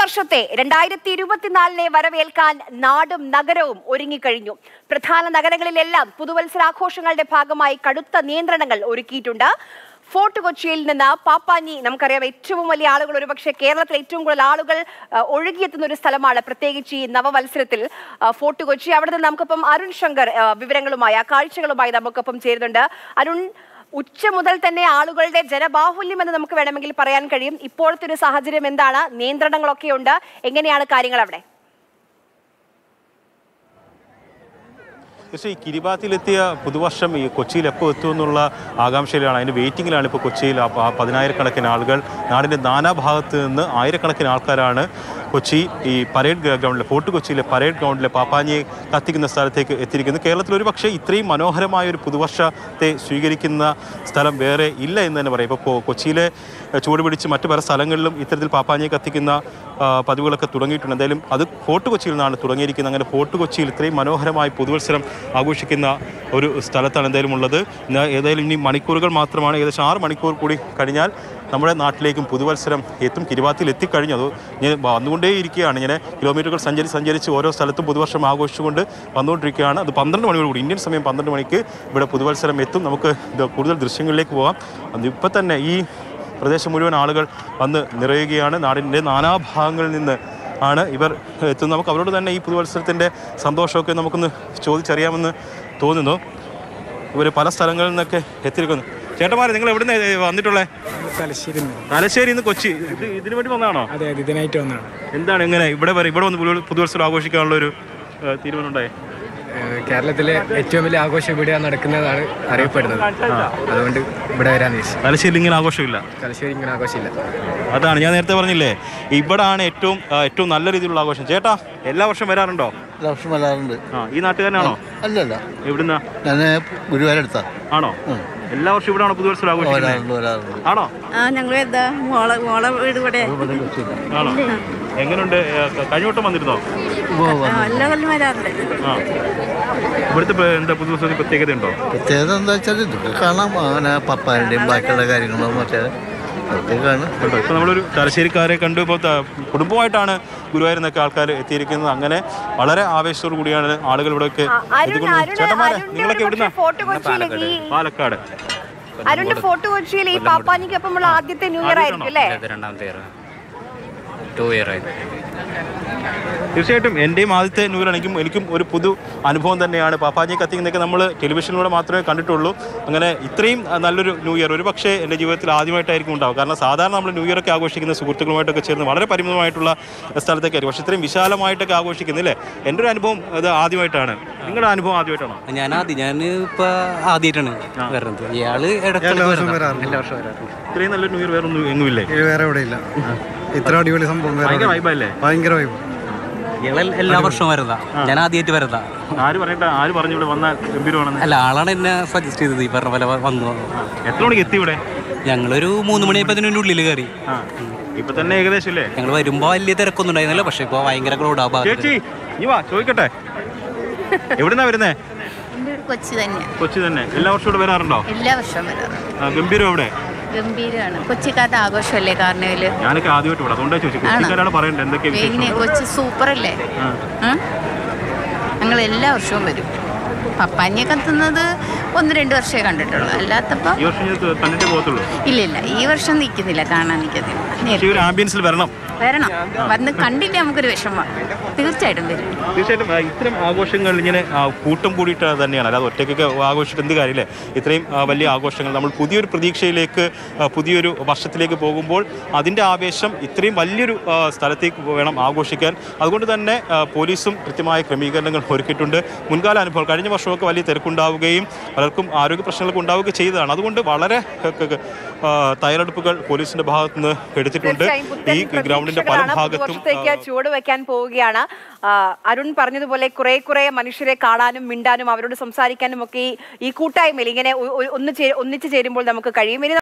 പുതുവർഷത്തെ രണ്ടായിരത്തി ഇരുപത്തിനാലിനെ വരവേൽക്കാൻ നാടും നഗരവും ഒരുങ്ങിക്കഴിഞ്ഞു പ്രധാന നഗരങ്ങളിലെല്ലാം പുതുവത്സരാഘോഷങ്ങളുടെ ഭാഗമായി കടുത്ത നിയന്ത്രണങ്ങൾ ഒരുക്കിയിട്ടുണ്ട് ഫോർട്ട് കൊച്ചിയിൽ നിന്ന് പാപ്പാഞ്ഞി നമുക്കറിയാം ഏറ്റവും വലിയ ആളുകൾ ഒരുപക്ഷെ കേരളത്തിൽ ഏറ്റവും കൂടുതൽ ആളുകൾ ആ, ഒഴുകിയെത്തുന്ന ഒരു സ്ഥലമാണ് പ്രത്യേകിച്ച് ഈ നവവത്സരത്തിൽ ആ, ഫോർട്ട് കൊച്ചി അവിടെ നിന്ന് നമുക്കിപ്പം അരുൺ ശങ്കർ ആ, വിവരങ്ങളുമായി ആ കാഴ്ചകളുമായി നമുക്കൊപ്പം ചേരുന്നുണ്ട് അരുൺ ഉച്ച മുതൽ തന്നെ ആളുകളുടെ ജനബാഹുല്യം എന്ന് നമുക്ക് വേണമെങ്കിൽ പറയാൻ കഴിയും ഇപ്പോഴത്തെ ഒരു സാഹചര്യം എന്താണ് നിയന്ത്രണങ്ങളൊക്കെ ഉണ്ട് എങ്ങനെയാണ് കാര്യങ്ങൾ അവിടെ പക്ഷേ ഈ കിരിബാത്തിലെത്തിയ പുതുവർഷം ഈ കൊച്ചിയിൽ എപ്പോൾ എത്തുമെന്നുള്ള ആകാംക്ഷയിലാണ് അതിൻ്റെ വെയിറ്റിങ്ങിലാണ് ഇപ്പോൾ കൊച്ചിയിൽ ആ പ- പതിനായിരക്കണക്കിന് ആളുകൾ നാടിൻ്റെ നാനാഭാഗത്ത് നിന്ന് ആയിരക്കണക്കിന് ആൾക്കാരാണ് കൊച്ചി ഈ പരേഡ് ഗ്ര- ഗ്രൗണ്ടിലെ ഫോർട്ട് കൊച്ചിയിലെ പരേഡ് ഗ്രൗണ്ടിലെ പാപ്പാഞ്ഞിയെ കത്തിക്കുന്ന സ്ഥലത്തേക്ക് എത്തിയിരിക്കുന്നത് കേരളത്തിൽ ഒരു പക്ഷേ ഇത്രയും മനോഹരമായ ഒരു പുതുവർഷത്തെ സ്വീകരിക്കുന്ന സ്ഥലം വേറെ ഇല്ല എന്ന് തന്നെ പറയാം ഇപ്പോൾ കൊച്ചിയിലെ ഏഹ്, ചുവട് പിടിച്ച് മറ്റു പല സ്ഥലങ്ങളിലും ഇത്തരത്തിൽ പാപ്പാഞ്ഞിയെ കത്തിക്കുന്ന ആ, പതിവുകളൊക്കെ തുടങ്ങിയിട്ടുണ്ട് എന്തായാലും അത് ഫോർട്ട് കൊച്ചിയിൽ നിന്നാണ് തുടങ്ങിയിരിക്കുന്നത് അങ്ങനെ ഫോർട്ട് കൊച്ചിയിൽ ഇത്രയും മനോഹരമായി പുതുവത്സരം ആഘോഷിക്കുന്ന ഒരു സ്ഥലത്താണ് എന്തായാലും ഉള്ളത് ഇന്ന് ഏതായാലും ഇനി മണിക്കൂറുകൾ മാത്രമാണ് ഏകദേശം ആറ് മണിക്കൂർ കൂടി കഴിഞ്ഞാൽ നമ്മുടെ നാട്ടിലേക്കും പുതുവത്സരം എത്തും കിരുവാത്തിൽ എത്തിക്കഴിഞ്ഞു അത് ഇങ്ങനെ വന്നുകൊണ്ടേയിരിക്കുകയാണ് ഇങ്ങനെ കിലോമീറ്ററുകൾ സഞ്ചരിച്ച് സഞ്ചരിച്ച് ഓരോ സ്ഥലത്തും പുതുവർഷം ആഘോഷിച്ചുകൊണ്ട് വന്നുകൊണ്ടിരിക്കുകയാണ് അത് പന്ത്രണ്ട് മണിയോട് കൂടി ഇന്ത്യൻ സമയം പന്ത്രണ്ട് മണിക്ക് ഇവിടെ പുതുവത്സരം എത്തും നമുക്ക് ഇത് കൂടുതൽ ദൃശ്യങ്ങളിലേക്ക് പോകാം അത് ഇപ്പം തന്നെ ഈ പ്രദേശം മുഴുവൻ ആളുകൾ വന്ന് നിറയുകയാണ് നാടിൻ്റെ നാനാഭാഗങ്ങളിൽ നിന്ന് ആണ് ഇവർ എത്തുന്നത് നമുക്ക് അവരോട് തന്നെ ഈ പുതുവത്സരത്തിൻ്റെ സന്തോഷമൊക്കെ നമുക്കൊന്ന് ചോദിച്ചറിയാമെന്ന് തോന്നുന്നു ഇവർ പല സ്ഥലങ്ങളിൽ നിന്നൊക്കെ എത്തിയിരിക്കുന്നു ചേട്ടന്മാരെ നിങ്ങൾ എവിടുന്ന് വന്നിട്ടുള്ളത് തലശ്ശേരി തലശ്ശേരി നിന്ന് കൊച്ചി ഇത് ഇതിനു വേണ്ടി വന്നതാണോ അതെ അതെ ഇതിനായിട്ട് വന്നതാണ് എന്താണ് എങ്ങനെ ഇവിടെ വരെ ഇവിടെ വന്ന് പുതു- പുതുവത്സരം ആഘോഷിക്കാനുള്ള ഒരു തീരുമാനം ഉണ്ടായേ ഏഹ് കേരളത്തിലെ ഏറ്റവും വലിയ ആഘോഷം ഇവിടെയാണ് നടക്കുന്നതാണ് അറിയപ്പെടുന്നത് അതുകൊണ്ട് ഇവിടെ വരാൻ ഉദ്ദേശിച്ചു തലശ്ശേരി ഇങ്ങനെ ആഘോഷമില്ല തലശ്ശേരി ഇങ്ങനെ ആഘോഷമില്ല അതാണ് ഞാൻ നേരത്തെ പറഞ്ഞില്ലേ ഇവിടാണ് ഏറ്റവും ആ, ഏറ്റവും നല്ല രീതിയിലുള്ള ആഘോഷം ചേട്ടാ എല്ലാ വർഷം വരാറുണ്ടോ വർഷം വരാറുണ്ട് ആ ഈ നാട്ടുകാരനാണോ അല്ലല്ല എവിടുന്ന ഞാൻ ഗുരുവായൂരെടുത്താ ആണോ എല്ലാ വർഷവും ഇവിടാണോ പുതുവത്സരം ആഘോഷിക്കുന്നത് വരാറുണ്ട് വരാറുണ്ട് ആണോ ആ ഞങ്ങൾ എന്താ മോളെ മോളെ വീട് ഇവിടെ ആണോ എങ്ങനെയുണ്ട് ഏ, ക- കഴിഞ്ഞ വട്ടം വന്നിരുന്നോ ആ, എല്ലാ കൊല്ലം വരാറുണ്ട് ആ ഇവിടുത്തെ ഇപ്പൊ എന്താ പുതുവത്സരത്തിന് പ്രത്യേകത ഉണ്ടോ പ്രത്യേകത എന്താ വെച്ചാൽ ഇതൊക്കെ കാണാം അങ്ങനെ പപ്പാരുടെയും ബാക്കിയുള്ള കാര്യങ്ങളും മറ്റേ അതൊക്കെ കാണും കേട്ടോ ഇപ്പൊ നമ്മളൊരു തലശ്ശേരിക്കാരെ കണ്ടു ഇപ്പോൾ ത- കുടുംബമായിട്ടാണ് ഗുരുവായൂരിൽ നിന്നൊക്കെ ആൾക്കാർ എത്തിയിരിക്കുന്നത് അങ്ങനെ വളരെ ആവേശത്തോടു കൂടിയാണ് ആളുകൾ ഇവിടെയൊക്കെ ആ, അരുൺ എത്തിക്കുന്നത് അരുൺ ചേട്ടന്മാരെ അരുണിന്റെ നിങ്ങളൊക്കെ ഒരുപക്ഷെ എവിടുന്ന ഫോർട്ട് കൊച്ചിയിൽ ഈ പാലക്കാട് അരുണിന്റെ ഫോർട്ട് കൊച്ചിയിൽ ഈ പാപ്പാനിക്കൊപ്പമുള്ള ആദ്യത്തെ ന്യൂ ഇയർ ആയിരിക്കും അല്ലേ ഇത് രണ്ടാമത്തെ ഇയർ ടു ഇയർ ആയി തീർച്ചയായിട്ടും എൻ്റെയും ആദ്യത്തെ ന്യൂയർ എനിക്കും എനിക്കും ഒരു പുതു അനുഭവം തന്നെയാണ് പാപ്പാജി കത്തിക്കുന്നതൊക്കെ നമ്മൾ ടെലിവിഷനിലൂടെ മാത്രമേ കണ്ടിട്ടുള്ളൂ അങ്ങനെ ഇത്രയും ആ, നല്ലൊരു ന്യൂ ഇയർ ഒരു പക്ഷേ എൻ്റെ ജീവിതത്തിൽ ആദ്യമായിട്ടായിരിക്കും ഉണ്ടാവും കാരണം സാധാരണ നമ്മൾ ന്യൂ ഇയർ ഒക്കെ ആഘോഷിക്കുന്ന സുഹൃത്തുക്കളുമായിട്ടൊക്കെ ചേർന്ന് വളരെ പരിമിതമായിട്ടുള്ള സ്ഥലത്തേക്കായിരിക്കും പക്ഷേ ഇത്രയും വിശാലമായിട്ടൊക്കെ ആഘോഷിക്കുന്നില്ലേ എൻ്റെ ഒരു അനുഭവം അത് ആദ്യമായിട്ടാണ് നിങ്ങളുടെ അനുഭവം ആദ്യമായിട്ടാണോ ഞാൻ ആദ്യം ഞാൻ ഇപ്പൊ ആദ്യമായിട്ടാണ് വരുന്നത് ഇയാള് ഇടയ്ക്കിടയ്ക്ക് വരുന്നതാ. എല്ലാ വർഷവും വരാറുണ്ട് ഇത്രയും നല്ലൊരു ന്യൂ ഇയർ വേറെ ഒന്നും എങ്ങുമില്ലേ വേറെ എവിടെ ഇല്ല ഇത്ര അടിപൊളി സംഭവം വേറെ ഭയങ്കര എവിടെയും വൈബല്ലേ ഇല്ല. ഭയങ്കര വൈബ് ഇയാളെ എല്ലാ വർഷവും വരുന്നതാ ഞാൻ ആദ്യമായിട്ട് വരുന്നതാ ആര് പറഞ്ഞിട്ട് ആര് പറഞ്ഞു ഇവിടെ വന്നാൽ ഗംഭീരമാണെന്ന് അല്ല ആളാണ് എന്നെ സജസ്റ്റ് ചെയ്തത് ഈ പറഞ്ഞ പോലെ വന്നു എത്ര മണിക്ക് എത്തി ഇവിടെ ഞങ്ങളൊരു മൂന്ന് മണിയായപ്പോ അതിൻ്റെ ഉള്ളിൽ കയറി ആ ഇപ്പൊ തന്നെ ഏകദേശം അല്ലേ ഞങ്ങൾ വരുമ്പോ വലിയ തിരക്കൊന്നും ഉണ്ടായിരുന്നില്ല പക്ഷെ ഇപ്പൊ ഭയങ്കര ക്രൗഡ് ആ ഭാഗത്ത് ചേച്ചി നീ വാ ചോദിക്കട്ടെ എവിടുന്നാ വരുന്നേ എൻ്റെ വീട് കൊച്ചി തന്നെയാണ് കൊച്ചി തന്നെ എല്ലാ വർഷവും ഇവിടെ വരാറുണ്ടോ എല്ലാ വർഷവും വരാറുണ്ട് ആ, ഗംഭീരം എവിടെ ഗംഭീരമാണ് കൊച്ചിക്കാരുടെ ആഘോഷമല്ലേ കാർണിവല് ഞാനൊക്കെ ആദ്യമായിട്ട് ഇവിടെ അതുകൊണ്ടാ ചോദിച്ചു കൊച്ചിക്കാരാണ് പറയണ്ടത് എന്തൊക്കെയാ പിന്നെ വിശേഷം കൊച്ചി സൂപ്പറല്ലേ ഉം? ഞങ്ങൾ എല്ലാ വർഷവും വരും പപ്പാഞ്ഞ കത്തുന്നത് ഒന്ന് രണ്ട് വർഷമേ കണ്ടിട്ടുള്ളൂ അല്ലാത്തപ്പോൾ ഈ വർഷം ഞാൻ തന്നിട്ടേ പോകത്തുള്ളൂ ഇല്ല ഇല്ല ഈ വർഷം നിൽക്കുന്നില്ല കാണാൻ നിൽക്കുന്നില്ല പക്ഷേ ഈ ഒരു ആംബിയൻസിൽ വരണം വരണം വന്ന് കണ്ടില്ല നമുക്കൊരു വിഷമം തീർച്ചയായിട്ടും വരും തീർച്ചയായിട്ടും ആ, ഇത്തരം ആഘോഷങ്ങൾ ഇങ്ങനെ ആ, കൂട്ടം കൂടിയിട്ട് തന്നെയാണ് അല്ലാതെ ഒറ്റയ്ക്കൊക്കെ ആഘോഷിച്ചിട്ട് എന്ത് കാര്യമില്ലേ ഇത്രയും ആ, വലിയ ആഘോഷങ്ങൾ നമ്മൾ പുതിയൊരു പ്രതീക്ഷയിലേക്ക് ആ, പുതിയൊരു വർഷത്തിലേക്ക് പോകുമ്പോൾ അതിൻ്റെ ആവേശം ഇത്രയും വലിയൊരു ആ, സ്ഥലത്തേക്ക് വേണം ആഘോഷിക്കാൻ അതുകൊണ്ട് തന്നെ ആ, പോലീസും കൃത്യമായ ക്രമീകരണങ്ങൾ ഒരുക്കിയിട്ടുണ്ട് മുൻകാല അനുഭവം കഴിഞ്ഞ വർഷമൊക്കെ വലിയ തിരക്കുണ്ടാവുകയും പലർക്കും ആരോഗ്യ പ്രശ്നങ്ങളൊക്കെ ഉണ്ടാവുകയും ചെയ്തതാണ് അതുകൊണ്ട് വളരെ ക- ക- ആ, തയ്യാറെടുപ്പുകൾ പോലീസിന്റെ ഭാഗത്ത് നിന്ന് എടുത്തിട്ടുണ്ട് തീർച്ചയായും പുത്തൻ ഈ ഗ്രൗണ്ടിന്റെ പല പ്രതീക്ഷകളാണ് ഭാഗത്തും പുതുവർഷത്തേക്ക് ആ, ചുവട് വെക്കാൻ പോവുകയാണ് ആ, അരുൺ പറഞ്ഞതുപോലെ കുറെ കുറെ മനുഷ്യരെ കാണാനും മിണ്ടാനും അവരോട് സംസാരിക്കാനും ഒക്കെ ഈ- ഈ കൂട്ടായ്മയിൽ ഇങ്ങനെ ഒ- ഒ- ഒന്ന് ചേ- ഒന്നിച്ചു ചേരുമ്പോൾ നമുക്ക് കഴിയും ഇനി